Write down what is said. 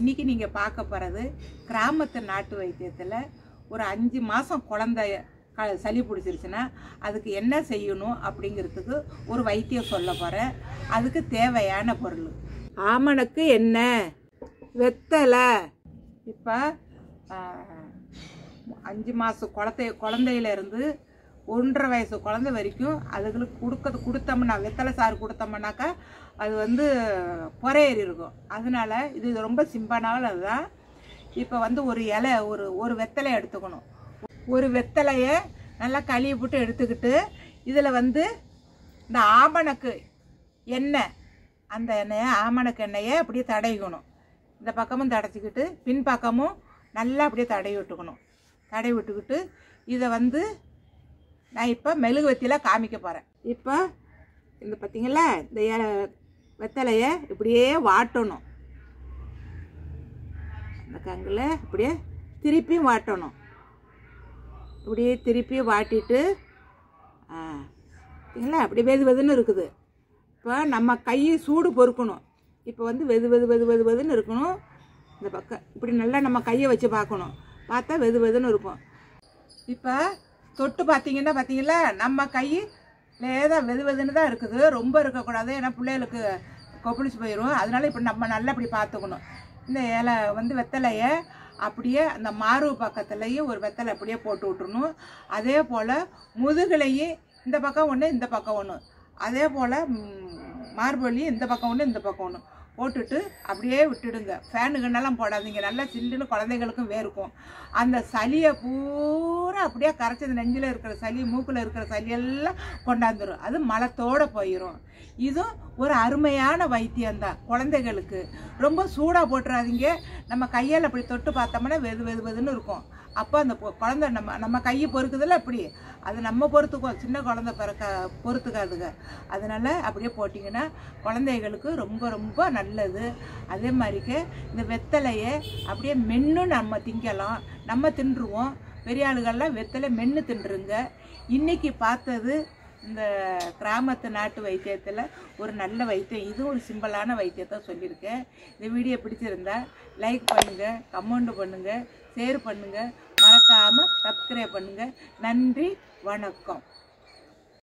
இன்னைக்கு நீங்கள் பார்க்க போகிறது கிராமத்து நாட்டு வைத்தியத்தில் ஒரு அஞ்சு மாதம் குழந்தைய க சளி பிடிச்சிருச்சுன்னா அதுக்கு என்ன செய்யணும் அப்படிங்கிறதுக்கு ஒரு வைத்தியம் சொல்ல போகிறேன் அதுக்கு தேவையான பொருள் ஆமணக்கு என்ன வெத்தலை இப்போ அஞ்சு மாதம் குழந்தை குழந்தையிலேருந்து ஒன்றரை வயசு குழந்தை வரைக்கும் அதுகளுக்கு கொடுக்கறது கொடுத்தோம்னா வெத்தலை சாறு கொடுத்தோம்னாக்கா அது வந்து பொறையேறி இருக்கும் அதனால இது ரொம்ப சிம்பனால அதுதான் இப்போ வந்து ஒரு இலை ஒரு ஒரு வெத்தலை எடுத்துக்கணும் ஒரு வெத்தலையை நல்லா கழுவி போட்டு எடுத்துக்கிட்டு இதில் வந்து இந்த ஆமணக்கு எண்ணெய் அந்த எண்ணெயை ஆமணக்கு எண்ணெயை அப்படியே தடவிக்கணும் இந்த பக்கமும் தடச்சிக்கிட்டு பின் பக்கமும் நல்லா அப்படியே தடவி விட்டுக்கணும் தடவி விட்டுக்கிட்டு இதை வந்து நான் இப்போ மெழுகுவத்தியில் காமிக்க போகிறேன் இப்போ இந்த பார்த்தீங்களா இந்த இல- வெத்தலையை இப்படியே வாட்டணும் அந்த கங்கில் இப்படியே திருப்பியும் வாட்டணும் இப்படியே திருப்பி வாட்டிட்டு ஆ பார்த்தீங்களா அப்படி வெது வெதுன்னு இருக்குது இப்போ நம்ம கை சூடு பொறுக்கணும் இப்போ வந்து வெது வெது வெது வெது வெதுன்னு இருக்கணும் இந்த பக்கம் இப்படி நல்லா நம்ம கையை வச்சு பார்க்கணும் பார்த்தா வெது வெதுன்னு இருக்கும் இப்போ தொட்டு பார்த்தீங்கன்னா பார்த்தீங்களா நம்ம கை லேதாக வெது வெதுன்னு தான் இருக்குது ரொம்ப இருக்கக்கூடாது ஏன்னா பிள்ளைகளுக்கு கொப்பளிச்சு போயிடும் அதனால இப்போ நம்ம நல்லா இப்படி பார்த்துக்கணும் இந்த இலை வந்து வெத்தலையை அப்படியே அந்த மார்பு பக்கத்துலேயும் ஒரு வெத்தலை அப்படியே போட்டு விட்டுறணும் அதே போல் முதுகுலையும் இந்த பக்கம் ஒன்று இந்த பக்கம் ஒன்று அதே போல் மார்புலையும் இந்த பக்கம் ஒன்று இந்த பக்கம் ஒன்று போட்டுட்டு அப்படியே விட்டுடுங்க ஃபேனுக்குன்னெல்லாம் போடாதீங்க நல்லா சில்லுன்னு குழந்தைகளுக்கும் வேர்க்கும் அந்த சளியை பூரா அப்படியே கரைச்சது நெஞ்சில் இருக்கிற சளி மூக்கில் இருக்கிற சளி எல்லாம் கொண்டாந்துரும் அது மலத்தோட போயிடும் இதுவும் ஒரு அருமையான வைத்தியம்தான் குழந்தைகளுக்கு ரொம்ப சூடாக போட்டுறாதீங்க நம்ம கையால் அப்படி தொட்டு பார்த்தோம்னா வெது வெது வெதுன்னு இருக்கும் அப்போ அந்த பொ- குழந்தை நம்ம நம்ம கையை பொறுக்குதுல்ல அப்படி அது நம்ம பொறுத்துக்குவோம் சின்ன குழந்தை பிறக்க பொறுத்துக்காதுங்க அதனால அப்படியே போட்டிங்கன்னா குழந்தைகளுக்கு ரொம்ப ரொம்ப நல்லது அதே மாதிரிக்கு இந்த வெத்தலையை அப்படியே மென்று நம்ம திங்கலாம் நம்ம தின்றுவோம் பெரிய ஆளுகள்லாம் வெத்தலை மென்று தின்றுங்க இன்னைக்கு பார்த்தது இந்த கிராமத்து நாட்டு வைத்தியத்தில் ஒரு நல்ல வைத்தியம் இதுவும் ஒரு சிம்பிளான வைத்தியத்தை சொல்லியிருக்கேன் இந்த வீடியோ பிடிச்சிருந்தா லைக் பண்ணுங்கள் கமெண்ட் பண்ணுங்கள் ஷேர் பண்ணுங்கள் மறக்காமல் சப்ஸ்கிரைப் பண்ணுங்கள் நன்றி வணக்கம்